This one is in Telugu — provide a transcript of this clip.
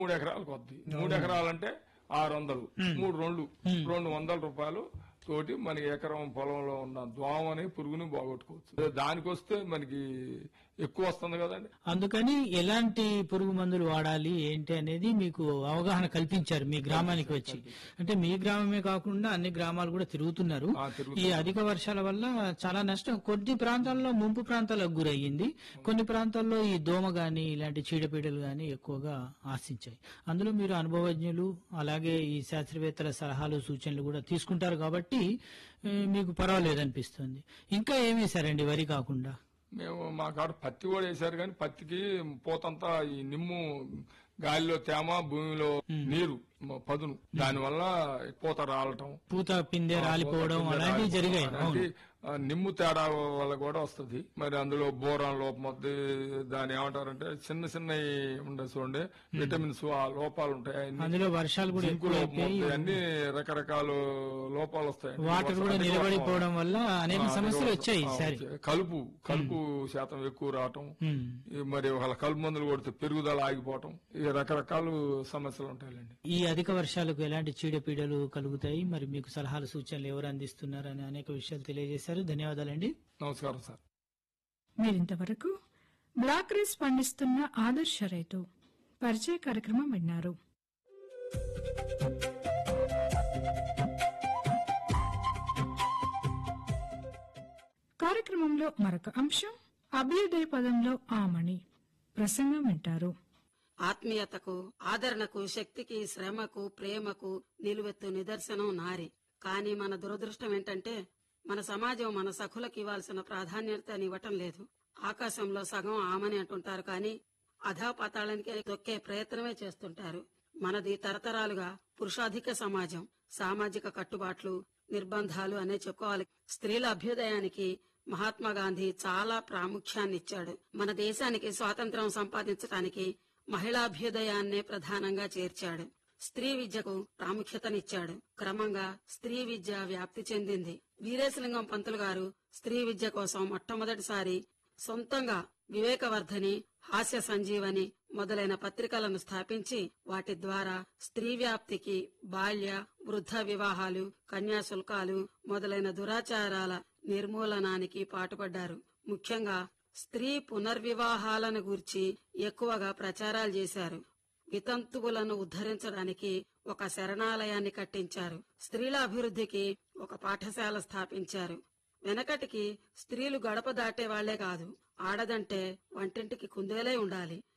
మూడు ఎకరాలకు వద్ది మూడు ఎకరాలంటే ఆరు వందలు మూడు రెండు రెండు వందల రూపాయలు తోటి మనకి ఎకరం పొలంలో ఉన్న దోమని పురుగుని పోగొట్టుకోవచ్చు దానికి వస్తే మనకి ఎక్కువ వస్తుంది కదండి అందుకని ఎలాంటి పురుగు మందులు వాడాలి ఏంటి అనేది మీకు అవగాహన కల్పించారు మీ గ్రామానికి వచ్చి అంటే మీ గ్రామమే కాకుండా అన్ని గ్రామాలు కూడా తిరుగుతున్నారు ఆ, తిరుగుతున్నారు. ఈ అధిక వర్షాల వల్ల చాలా నష్టం కొన్ని ప్రాంతాల్లో ముంపు ప్రాంతాలకు గురయ్యింది కొన్ని ప్రాంతాల్లో ఈ దోమ గాని ఇలాంటి చీడపీడలు గాని ఎక్కువగా ఆశించాయి అందులో మీరు అనుభవజ్ఞులు అలాగే ఈ శాస్త్రవేత్తల సలహాలు సూచనలు కూడా తీసుకుంటారు కాబట్టి ఏ, మీకు పర్వాలేదు అనిపిస్తుంది ఇంకా ఏం వేశారండి వరి కాకుండా మేము మా కాడ పత్తి కూడా వేశారు కానీ పత్తికి పోతంతా ఈ నిమ్ము గాలిలో తేమ భూమిలో నీరు మ- పదును దానివల్ల పూత రాలటం పూత పిందె రాలిపోవడం అలాంటివి జరిగాయి అవును అలాంటి, ఆ, నిమ్ము తేడా వల్ల కూడా వస్తది మరి అందులో బోరాన్ లోపం వద్ది దాని ఏమంటారంటే చిన్న చిన్న ఉండే చూడండి విటమిన్స్ ఆ లోపాలు ఉంటాయి అన్ని అందులో వర్షాలు కూడా జింకు ఎక్కువ లోపం వస్తాయి అన్ని రకరకాల లోపాలు వస్తాయి వాటర్ కూడా వర్షానికి నిలబడిపోవడం వల్ల అనేక ఆ, సమస్యలు ఆ, వచ్చాయి ఆ, ఈసారి వచ్చాయి. కలుపు కలుపు శాతం ఎక్కువ రావటం ఉమ్. ఈ మరి వాళ్ళ కలుపు మందులు కొడితే పెరుగుదల ఆగిపోవటం ఈ రకరకాల సమస్యలు ఉంటాయండి ఈ అధిక వర్షాలకు ఎలాంటి చీడపీడలు కలుగుతాయి మరి మీకు సలహాలు సూచనలు ఎవరు అందిస్తున్నారు అని అనేక విషయాలు తెలియజేశారు ధన్యవాదాలండి నమస్కారం సార్ మీరింతవరకు బ్లాక్ రైస్ పండిస్తున్న ఆదర్శ రైతు పరిచయ కార్యక్రమం విన్నారు కార్యక్రమంలో మరొక అంశం అభ్యుదయ పదంలో ఆమణి ప్రసంగం వింటారు ఆత్మీయతకు ఆదరణకు శక్తికి శ్రమకు ప్రేమకు నిలువెత్తు నిదర్శనం నారి కానీ మన దురదృష్టం ఏంటంటే మన సమాజం మన సఖులకు ఇవ్వాల్సిన ప్రాధాన్యతని ఇవ్వటం లేదు ఆకాశంలో సగం ఆమని అంటుంటారు కానీ అధాపాతాళానికి తొక్కే ప్రయత్నమే చేస్తుంటారు మనది తరతరాలుగా పురుషాధిక సమాజం సామాజిక కట్టుబాట్లు నిర్బంధాలు అనే చెప్పుకోవాలి స్త్రీల అభ్యుదయానికి మహాత్మా గాంధీ చాలా ప్రాముఖ్యాన్ని ఇచ్చాడు మన దేశానికి స్వాతంత్రం సంపాదించడానికి మహిళాభ్యుదయాన్నే ప్రధానంగా చేర్చాడు స్త్రీ విద్యకు ప్రాముఖ్యతనిచ్చాడు క్రమంగా స్త్రీ విద్య వ్యాప్తి చెందింది వీరేశలింగం పంతులు గారు స్త్రీ విద్య కోసం మొట్టమొదటిసారి సొంతంగా వివేకవర్ధని హాస్య సంజీవని మొదలైన పత్రికలను స్థాపించి వాటి ద్వారా స్త్రీ వ్యాప్తికి బాల్య వృద్ధ వివాహాలు కన్యాశుల్కాలు మొదలైన దురాచారాల నిర్మూలనానికి పాటుపడ్డారు ముఖ్యంగా స్త్రీ పునర్వివాహాలను గూర్చి ఎక్కువగా ప్రచారాలు చేశారు వితంతువులను ఉద్ధరించడానికి ఒక శరణాలయాన్ని కట్టించారు స్త్రీల అభివృద్ధికి ఒక పాఠశాల స్థాపించారు వెనకటికి స్త్రీలు గడప దాటే వాళ్లే కాదు ఆడదంటే వంటింటికి కుందేలై ఉండాలి